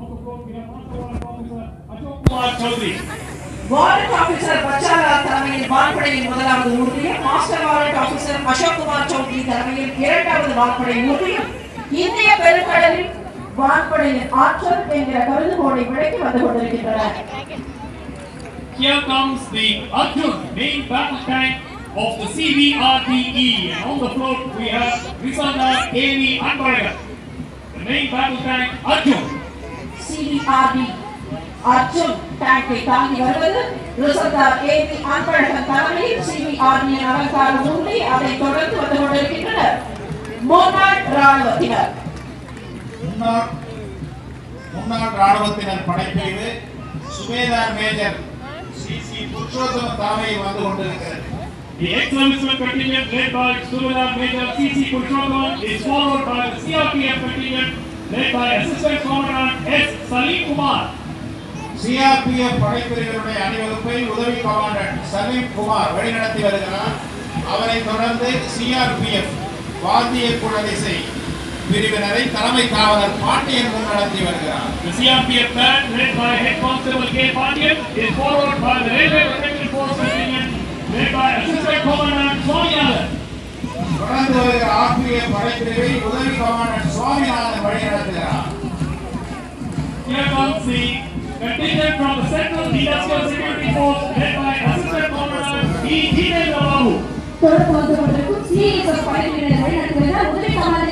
Kumar Chaudhary. Warrant officer பச்சாலா தலைமையில் வான்படையின் முதலாவது ஊர்தியும் master warrant officer Ashok Kumar Chaudhary தலைமையில் இரண்டாவது வான்படை ஊர்தியும் இந்திய பெருங்கடலில் வான்படையின் ஆற்றல் என்கிற கருதுகோளை விளக்கி வந்து கொண்டிருக்கின்றன Here comes the Arjun main battle tank of the CVRDE. And on the float we have Risanda KV Anbaragar. The main battle tank Arjun. சிபிஆர்டி Arjun டேங்கை தாங்கி வருவது ரிசர்தார் ஏபி அன்பழகன் தலைமையில் சிபிஆர்டியின் அலங்கார ஊர்தி அதை தொடர்ந்து வந்து கொண்டிருக்கின்றனர் முன்னாள் ராணுவத்தினர் முன்னாள் முன்னாள் ராணுவத்தினர் படைப்பிரிவு subedar major C C Purushottama தலைமையில் வந்து கொண்டிருக்கிறது The ex-servicemen contingent led by Subedar Major C.C. Purushottam is followed by the CRPF contingent led by Assistant Commandant S. Salim Kumar. CRPF படைப்பிரிவினுடைய அணிவகுப்பை உதவி கமாண்டன்ட் சலீம் குமார் வழிநடத்தி வருகிறார் அவரை தொடர்ந்து சிஆர்பிஎஃப் வாத்திய குழலிசை பிரிவினரை தலைமை காவலர் பாண்டியன் முன்னடத்தி வருகிறார் The CRPF band led by Head Constable K. Pandian is followed by the Railway Protection Force contingent led by Assistant Commandant Swaminathan. தொடர்ந்து வருகிற ஆர்பிஎஃப் படைப்பிரிவை உதவி கமாண்டன்ட் சுவாமிநாதன் வழிநடத்துகிறார் Here comes the contingent from the Central Industrial Security Force led by Assistant Commandant E. Jitendra Babu. தொடர்ந்து வந்து கொண்டிருக்கும் CSF படைப்பிரிவினர் வழிநடத்துகிறார் உதவி commander